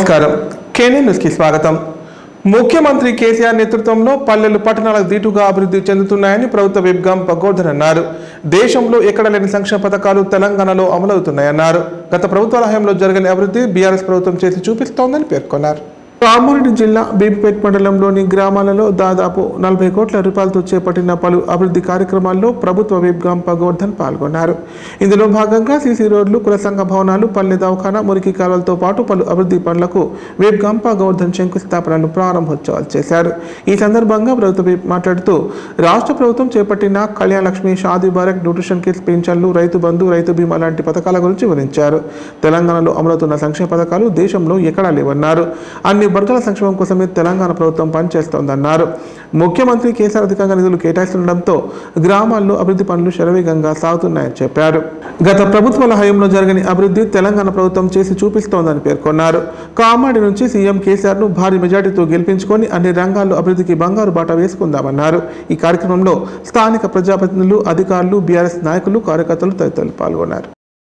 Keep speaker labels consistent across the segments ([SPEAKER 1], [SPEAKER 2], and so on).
[SPEAKER 1] నమస్కారం కేనే న్యూస్కి స్వాగతం ముఖ్యమంత్రి కేసీఆర్ నేతృత్వంలో పల్లెలు పట్టణాలకు దీటుగా అభివృద్ధి చెందుతున్నాయని ప్రభుత్వ విప్గాం పగోర్ధన్ అన్నారు దేశంలో ఎక్కడ లేని సంక్షేమ పథకాలు తెలంగాణలో అమలవుతున్నాయన్నారు గత ప్రభుత్వాల హయాంలో జరగని అభివృద్ధి బీఆర్ఎస్ ప్రభుత్వం చేసి చూపిస్తోందని పేర్కొన్నారు కామారెడ్డి జిల్లా బీబీపేట్ మండలంలోని గ్రామాలలో దాదాపు నలభై కోట్ల రూపాయలతో చేపట్టిన పలు అభివృద్ధి కార్యక్రమాల్లో ప్రభుత్వ విప్గాం పగోర్ధన్ పాల్గొన్నారు ఇందులో భాగంగా సీసీ రోడ్లు కుల సంఘ భవనాలు పల్లె దవాఖానా మురికి కాలువలతో పాటు పలు అభివృద్ధి పనులకు విప్గాం పగోర్ధన్ శంకుస్థాపనలు ప్రారంభోత్సవాలు చేశారు ఈ సందర్భంగా ప్రభుత్వ విప్ మాట్లాడుతూ రాష్ట్ర ప్రభుత్వం చేపట్టిన కళ్యాణ లక్ష్మి షాదీ బారక్ న్యూట్రిషన్ కిట్స్ పింఛన్లు రైతు బంధు రైతు బీమా లాంటి పథకాల గురించి వివరించారు తెలంగాణలో అమలవుతున్న సంక్షేమ పథకాలు దేశంలో ఎక్కడా లేవన్నారు అన్ని వర్గాల సంక్షేమం కోసమే తెలంగాణ ప్రభుత్వం పనిచేస్తోందన్నారు ముఖ్యమంత్రి కేసీఆర్ అధికంగా నిధులు కేటాయిస్తుండటంతో గ్రామాల్లో అభివృద్ధి పనులు శరవేగంగా సాగుతున్నాయని చెప్పారు గత ప్రభుత్వాల హయాంలో జరగని అభివృద్ధి తెలంగాణ ప్రభుత్వం చేసి చూపిస్తోందని పేర్కొన్నారు కామాడి నుంచి సీఎం కేసీఆర్ ను భారీ మెజార్టీతో గెలిపించుకొని అన్ని రంగాల్లో అభివృద్ధికి బంగారు బాట వేసుకుందామన్నారు ఈ కార్యక్రమంలో స్థానిక ప్రజాప్రతినిధులు అధికారులు బీఆర్ఎస్ నాయకులు కార్యకర్తలు తదితరులు పాల్గొన్నారు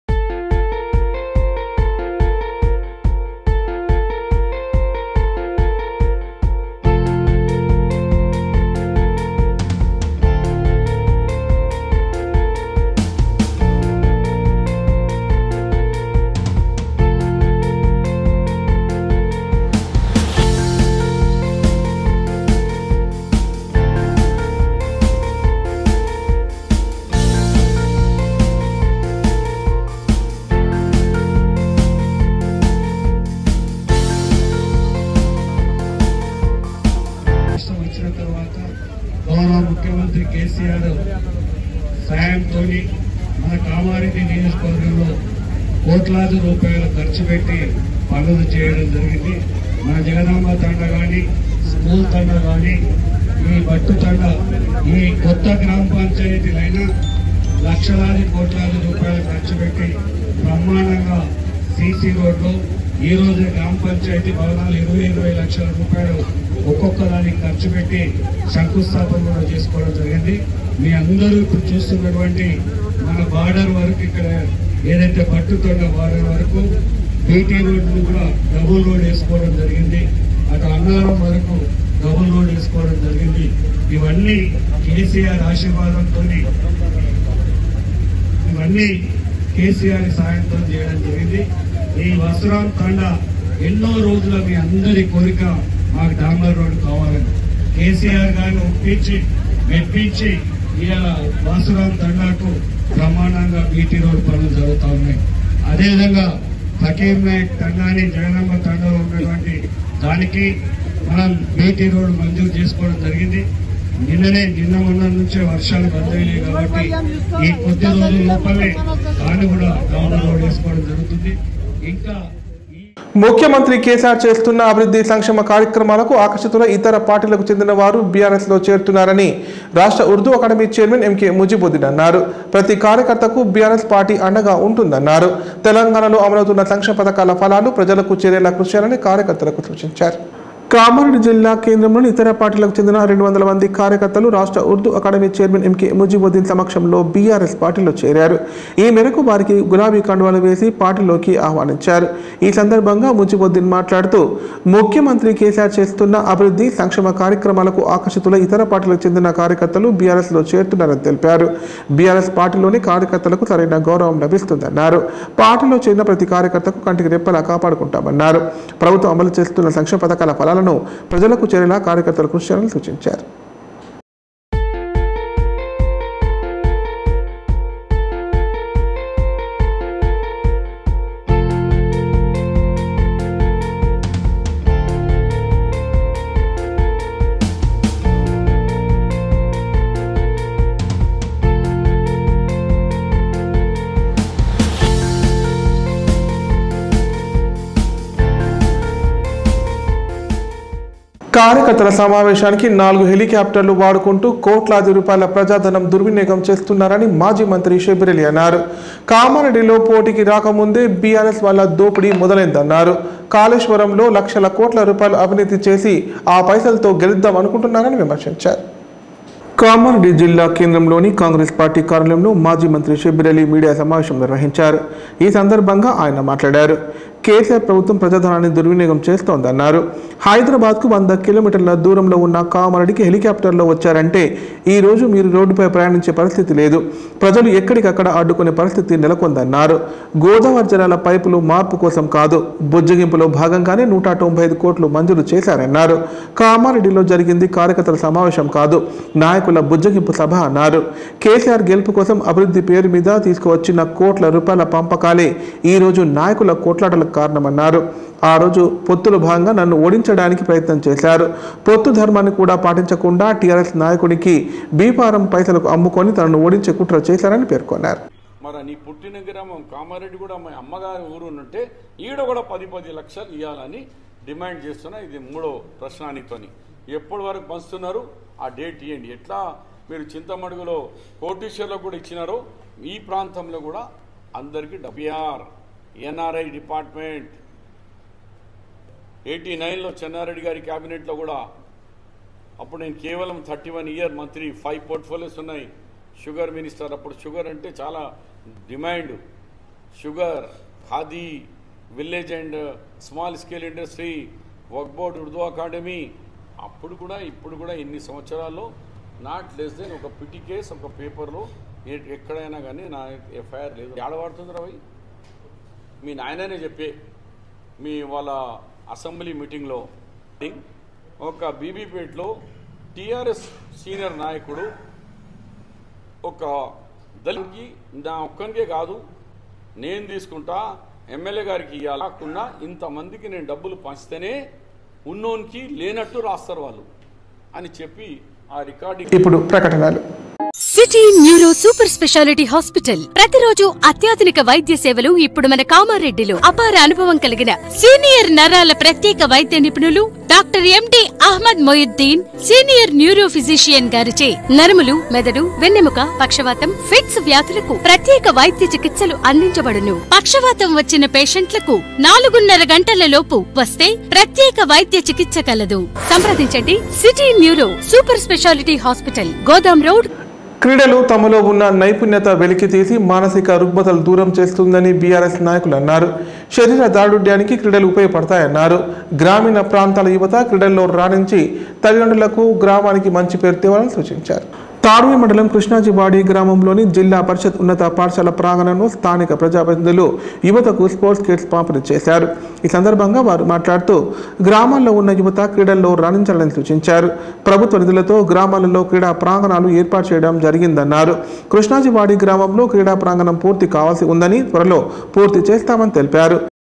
[SPEAKER 2] రాష్ట్రం వచ్చిన తర్వాత గౌరవ ముఖ్యమంత్రి కేసీఆర్ సాయంతో మన కామారెడ్డి నియోజకవర్గంలో కోట్లాది రూపాయలు ఖర్చు పెట్టి పనులు చేయడం జరిగింది మన జగదాంబ తండ కానీ స్కూల్ తండ కానీ ఈ బట్టు తండ ఈ కొత్త గ్రామ పంచాయతీలైనా లక్షలాది కోట్లాది రూపాయలు ఖర్చు పెట్టి బ్రహ్మాండంగా సీసీ రోడ్లు ఈ రోజు గ్రామ పంచాయతీ భవనాలు ఇరవై ఇరవై లక్షల రూపాయలు ఒక్కొక్క దానికి ఖర్చు పెట్టి శంకుస్థాపన కూడా చేసుకోవడం జరిగింది మీ అందరూ ఇప్పుడు చూస్తున్నటువంటి మన బార్డర్ వరకు ఇక్కడ ఏదైతే పట్టుతున్న బార్డర్ వరకు బీటీ రోడ్లు కూడా డబుల్ రోడ్ వేసుకోవడం జరిగింది అటు అన్నారం వరకు డబుల్ రోడ్ వేసుకోవడం జరిగింది ఇవన్నీ కేసీఆర్ ఆశీర్వాదంతో ఇవన్నీ కేసీఆర్ సాయంతో చేయడం జరిగింది ఈ వసరాం తండ ఎన్నో రోజుల మీ అందరి కోరిక మాకు డాంబర్ రోడ్ కావాలని కేసీఆర్ గారిని ఒప్పించి మెప్పించి ఇవాళ వసరాం తండాకు బ్రహ్మాండంగా బీటీ రోడ్ పనులు జరుగుతూ ఉన్నాయి అదేవిధంగా ఫకీర్ నాయక్ తండాని జగనమ్మ తండలో ఉన్నటువంటి దానికి మనం బీటీ రోడ్ మంజూరు చేసుకోవడం జరిగింది నిన్ననే నిన్న మొన్న నుంచే వర్షాలు బందైనాయి కాబట్టి ఈ కొద్ది రోజుల లోపలే దాన్ని కూడా డౌన్ రోడ్ వేసుకోవడం జరుగుతుంది ఇంకా ఈ
[SPEAKER 1] ముఖ్యమంత్రి కేసీఆర్ చేస్తున్న అభివృద్ధి సంక్షేమ కార్యక్రమాలకు ఆకర్షితుల ఇతర పార్టీలకు చెందిన వారు బీఆర్ఎస్ లో చేరుతున్నారని రాష్ట్ర Urdu academy chairman MK Mujibuddin అన్నారు ప్రతి కార్యకర్తకు బీఆర్ఎస్ పార్టీ అండగా ఉంటుందన్నారు తెలంగాణలో అమలవుతున్న సంక్షేమ పథకాల ఫలాలు ప్రజలకు చేరేలా కృషి చేయాలని కార్యకర్తలకు సూచించారు కామారెడ్డి జిల్లా కేంద్రంలోని ఇతర పార్టీలకు చెందిన రెండు వందల మంది కార్యకర్తలు రాష్ట్ర Urdu academy chairman MK Mujibuddin సమక్షంలో బీఆర్ఎస్ పార్టీలో చేరారు ఈ మేరకు వారికి గులాబీ కండువాలు వేసి పార్టీలోకి ఆహ్వానించారు ఈ సందర్భంగా ముజిబుద్దీన్ మాట్లాడుతూ ముఖ్యమంత్రి కేసీఆర్ చేస్తున్న అభివృద్ధి సంక్షేమ కార్యక్రమాలకు ఆకర్షితుల ఇతర పార్టీలకు చెందిన కార్యకర్తలు బీఆర్ఎస్ లో చేరుతున్నారని తెలిపారు బీఆర్ఎస్ పార్టీలోని కార్యకర్తలకు సరైన గౌరవం లభిస్తుందన్నారు పార్టీలో చేరిన ప్రతి కార్యకర్తకు కంటికి రెప్పలా కాపాడుకుంటామన్నారు ప్రభుత్వం అమలు చేస్తున్న సంక్షేమ పథకాల ఫలాలను ప్రజలకు చేరేలా కార్యకర్తలు కృషి చేయాలని సూచించారు కార్యకర్తల సమావేశానికి నాలుగు హెలికాప్టర్లు వాడుకుంటూ కోట్లాది రూపాయల ప్రజాధనం దుర్వినియోగం చేస్తున్నారని మాజీ మంత్రి షెబిరెలి అన్నారు కామారెడ్డిలో పోటీకి రాకముందే బీఆర్ఎస్ వాళ్ళ దోపిడీ మొదలైందన్నారు కాళేశ్వరంలో లక్షల కోట్ల రూపాయలు అవినీతి చేసి ఆ పైసలతో గెలుద్దాం అనుకుంటున్నారని విమర్శించారు కామారెడ్డి జిల్లా కేంద్రంలోని కాంగ్రెస్ పార్టీ కార్యాలయంలో మాజీ మంత్రి షబ్బీర్ అలీ మీడియా సమావేశం నిర్వహించారు ఈ సందర్భంగా ఆయన మాట్లాడారు కేసీఆర్ ప్రభుత్వం ప్రజాధనాన్ని దుర్వినియోగం చేస్తోందన్నారు హైదరాబాద్కు వంద కిలోమీటర్ల దూరంలో ఉన్న కామారెడ్డికి హెలికాప్టర్లో వచ్చారంటే ఈ రోజు మీరు రోడ్డుపై ప్రయాణించే పరిస్థితి లేదు ప్రజలు ఎక్కడికక్కడ అడ్డుకునే పరిస్థితి నెలకొందన్నారు గోదావరి జలాల పైపులు మార్పు కోసం కాదు బుజ్జగింపులో భాగంగానే నూట తొంభై ఐదు కోట్లు మంజూరు చేశారన్నారు కామారెడ్డిలో జరిగింది కార్యకర్తల సమావేశం కాదు నాయకుల బుజ్జగింపు సభ అన్నారు కేసీఆర్ గెలుపు కోసం అభివృద్ధి పేరు మీద తీసుకువచ్చిన కోట్ల రూపాయల పంపకాలే ఈ రోజు నాయకుల కోట్లాటలకు కారణమన్నారు ఆ రోజు పొత్తులో భాగంగా నన్ను ఓడించడానికి ప్రయత్నం చేశారు పొత్తు ధర్మాన్ని కూడా పాటించకుండా టీఆర్ఎస్ నాయకుడికి బీఫారం పైసలకు అమ్ముకొని తనను ఓడించే కుట్ర చేశారని పేర్కొన్నారు
[SPEAKER 3] మరి నీ పుట్టిన గ్రామం కామారెడ్డి కూడా మా అమ్మగారి ఊరు ఉంటే ఈడ కూడా పది పది లక్షలు ఇవ్వాలని డిమాండ్ చేస్తున్నా ఇది మూడో ప్రశ్నానితోని ఎప్పటి వరకు పంచుతున్నారు ఆ డేట్ ఇవ్వండి ఎట్లా మీరు చింతమడుగులో కోటీశ్వర్లకు కూడా ఇచ్చినారో ఈ ప్రాంతంలో కూడా అందరికీ డబ్ల్యూఆర్ ఎన్ఆర్ఐ డిపార్ట్మెంట్ ఎయిటీ నైన్లో చెన్నారెడ్డి గారి క్యాబినెట్లో కూడా అప్పుడు నేను కేవలం థర్టీ వన్ ఇయర్ మంత్రి ఫైవ్ పోర్ట్ఫోలియోస్ ఉన్నాయి షుగర్ మినిస్టర్ అప్పుడు షుగర్ అంటే చాలా demand sugar Khadi village and small scale industry work board Urdu academy అప్పుడు కూడా ఇప్పుడు కూడా ఇన్ని సంవత్సరాల్లో నాట్ లెస్ దెన్ ఒక పిటి కేస్ ఒక పేపర్లో ఏ- ఎక్కడైనా కానీ నా ఎఫ్ఐఆర్ లేదు ఆడవాడుతుంది రవి మీ నాయననే చెప్పే మీ వాళ్ళ అసెంబ్లీ మీటింగ్లో ఒక బీబీపేట్లో టీఆర్ఎస్ సీనియర్ నాయకుడు ఒక దళితుడికి నా ఒక్కనికే కాదు నేను తీసుకుంటా ఎమ్మెల్యే గారికి ఇవ్వాలి కాకుండా ఇంతమందికి నేను డబ్బులు పంచితేనే ఉన్నోనికి లేనట్టు రాస్తారు వాళ్ళు అని చెప్పి ఆ రికార్డింగ్
[SPEAKER 1] ఇప్పుడు ప్రకటనలు
[SPEAKER 4] city neuro super speciality hospital ప్రతిరోజు అత్యాధునిక వైద్య సేవలు ఇప్పుడు మన కామారెడ్డిలో అపార అనుభవం కలిగిన సీనియర్ నరాల ప్రత్యేక వైద్య నిపుణులు doctor MD Ahmed Moinuddin senior neuro physician గారిచే నరములు మెదడు వెన్నెముక పక్షవాతం ఫిట్స్ వ్యాధులకు ప్రత్యేక వైద్య చికిత్సలు అందించబడును పక్షవాతం వచ్చిన పేషెంట్లకు నాలుగున్నర గంటల లోపు వస్తే ప్రత్యేక వైద్య చికిత్స కలదు సంప్రదించండి city neuro super speciality hospital Godam road
[SPEAKER 1] క్రీడలు తమలో ఉన్న నైపుణ్యత వెలికి తీసి మానసిక రుగ్మతలు దూరం చేస్తుందని బీఆర్ఎస్ నాయకులు అన్నారు శరీర దారుఢ్యానికి క్రీడలు ఉపయోగపడతాయన్నారు గ్రామీణ ప్రాంతాల యువత క్రీడల్లో రాణించి తల్లిదండ్రులకు గ్రామానికి మంచి పేరు తేవాలని సూచించారు తాడ్వి మండలం కృష్ణాజివాడి గ్రామంలోని జిల్లా పరిషత్ ఉన్నత పాఠశాల ప్రాంగణంలో స్థానిక ప్రజాప్రతినిధులు యువతకు స్పోర్ట్స్ కిట్స్ పంపిణీ చేశారు ఈ సందర్భంగా వారు మాట్లాడుతూ గ్రామాల్లో ఉన్న యువత క్రీడల్లో రాణించాలని సూచించారు ప్రభుత్వ నిధులతో గ్రామాలలో క్రీడా ప్రాంగణాలు ఏర్పాటు చేయడం జరిగిందన్నారు కృష్ణాజివాడి గ్రామంలో క్రీడా ప్రాంగణం పూర్తి కావాల్సి ఉందని త్వరలో పూర్తి చేస్తామని తెలిపారు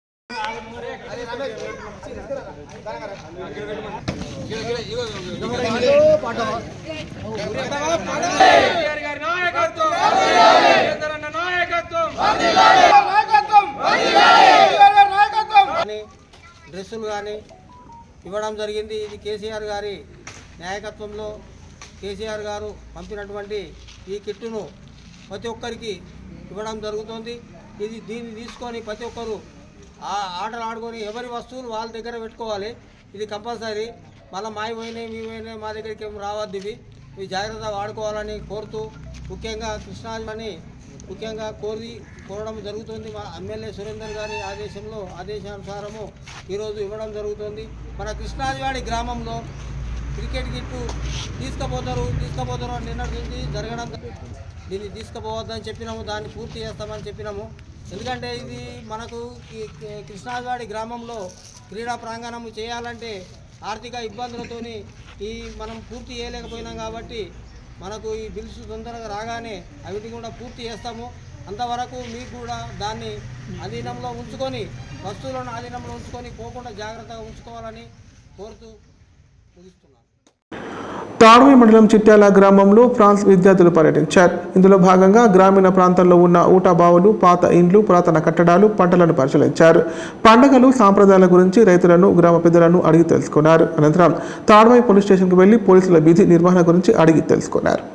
[SPEAKER 5] కానీ డ్రెస్సులు కానీ ఇవ్వడం జరిగింది ఇది కేసీఆర్ గారి నాయకత్వంలో కేసీఆర్ గారు పంపినటువంటి ఈ కిట్టును ప్రతి ఒక్కరికి ఇవ్వడం జరుగుతుంది ఇది దీన్ని తీసుకొని ప్రతి ఒక్కరు ఆ ఆటలు ఆడుకొని ఎవరి వస్తువులు వాళ్ళ దగ్గర పెట్టుకోవాలి ఇది కంపల్సరీ మళ్ళీ మావి పోయినాయి మీ పోయినాయి మా దగ్గరికి ఏం రావద్దు ఇవి ఇవి జాగ్రత్తగా వాడుకోవాలని కోరుతూ ముఖ్యంగా కృష్ణాని ముఖ్యంగా కోరి కోరడం జరుగుతుంది మా ఎమ్మెల్యే సురేందర్ గారి ఆదేశంలో ఆదేశానుసారము ఈరోజు ఇవ్వడం జరుగుతుంది మన కృష్ణాదివాడి గ్రామంలో క్రికెట్ కిట్టు తీసుకుపోతారు తీసుకుపోతారు అని నిన్నటి నుంచి జరగడం దీన్ని తీసుకుపోవద్దని చెప్పినాము దాన్ని పూర్తి చేస్తామని చెప్పినాము ఎందుకంటే ఇది మనకు ఈ కృష్ణాదివాడి గ్రామంలో క్రీడా ప్రాంగణం చేయాలంటే ఆర్థిక ఇబ్బందులతోని ఈ మనం పూర్తి చేయలేకపోయినాం కాబట్టి మనకు ఈ బిల్స్ తొందరగా రాగానే అవిటి కూడా పూర్తి చేస్తాము అంతవరకు మీకు కూడా దాన్ని అధీనంలో ఉంచుకొని వస్తువులను అధీనంలో ఉంచుకొని పోకుండా జాగ్రత్తగా ఉంచుకోవాలని కోరుతూ ముగిస్తున్నాను
[SPEAKER 1] తాడ్వి మండలం చిట్యాల గ్రామంలో ఫ్రాన్స్ విద్యార్థులు పర్యటించారు ఇందులో భాగంగా గ్రామీణ ప్రాంతాల్లో ఉన్న ఊటా బావులు పాత ఇండ్లు పురాతన కట్టడాలు పంటలను పరిశీలించారు పండగలు సాంప్రదాయాల గురించి రైతులను గ్రామ పెద్దలను అడిగి తెలుసుకున్నారు అనంతరం తాడ్వై పోలీస్ స్టేషన్కు వెళ్లి పోలీసుల విధి నిర్వహణ గురించి అడిగి తెలుసుకున్నారు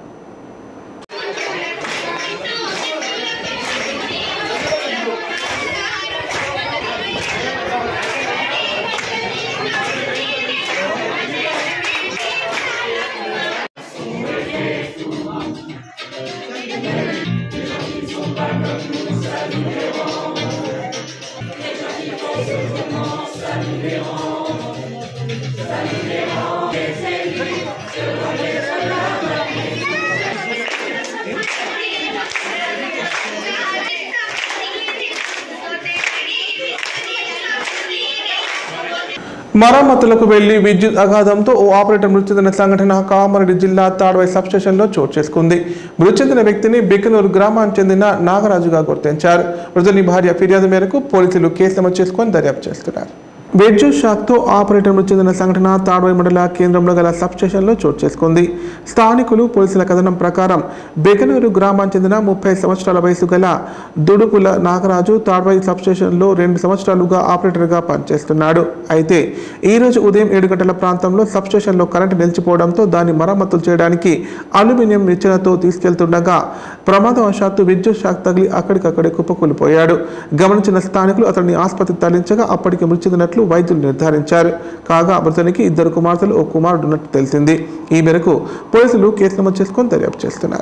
[SPEAKER 1] మరమ్మతులకు వెళ్లి విద్యుత్ అగాధంతో ఓ ఆపరేటర్ మృతి చెందిన సంఘటన కామారెడ్డి జిల్లా తాడ్వాయి సబ్స్టేషన్లో చోటు చేసుకుంది మృతి చెందిన వ్యక్తిని బిక్కనూరు గ్రామానికి చెందిన నాగరాజుగా గుర్తించారు మృతుని భార్య ఫిర్యాదు మేరకు పోలీసులు కేసు నమోదు చేసుకొని దర్యాప్తు చేస్తున్నారు విద్యుత్ షాక్తో ఆపరేటర్ మృతి చెందిన సంఘటన తాడ్వాయి మండల కేంద్రంలో గల సబ్స్టేషన్లో చోటు చేసుకుంది స్థానికులు పోలీసుల కథనం ప్రకారం బెగనూరు గ్రామానికి చెందిన ముప్పై సంవత్సరాల వయసు గల దుడుకుల నాగరాజు తాడ్వాయి సబ్స్టేషన్లో రెండు సంవత్సరాలుగా ఆపరేటర్గా పనిచేస్తున్నాడు అయితే ఈ రోజు ఉదయం ఏడు గంటల ప్రాంతంలో సబ్స్టేషన్లో కరెంటు నిలిచిపోవడంతో దాన్ని మరమ్మతులు చేయడానికి అల్యూమినియం నిచ్చెనతో తీసుకెళ్తుండగా ప్రమాదవశాత్తు విద్యుత్ షాక్ తగిలి అక్కడికక్కడే కుప్పకూలిపోయాడు గమనించిన స్థానికులు అతన్ని ఆసుపత్రికి తరలించగా అప్పటికి మృతి చెందినట్లు వైద్యులు నిర్ధారించారు కాగా మృతునికి ఇద్దరు కుమార్తెలు ఓ కుమారుడు ఉన్నట్టు తెలిసింది ఈ మేరకు పోలీసులు కేసు నమోదు చేసుకొని దర్యాప్తు చేస్తున్నారు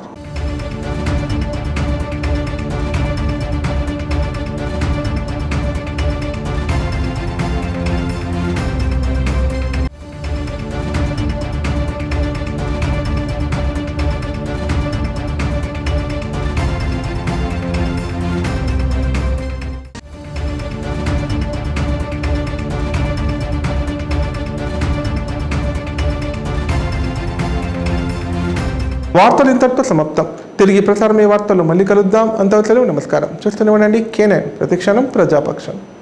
[SPEAKER 1] వార్తలు ఇంతటితో సమాప్తం తిరిగి ప్రసారమయ్యే వార్తలు మళ్ళీ కలుద్దాం అంతవరకు సెలవు. నమస్కారం చూస్తూనే ఉండండి కేనైన్ ప్రతిక్షణం ప్రజాపక్షం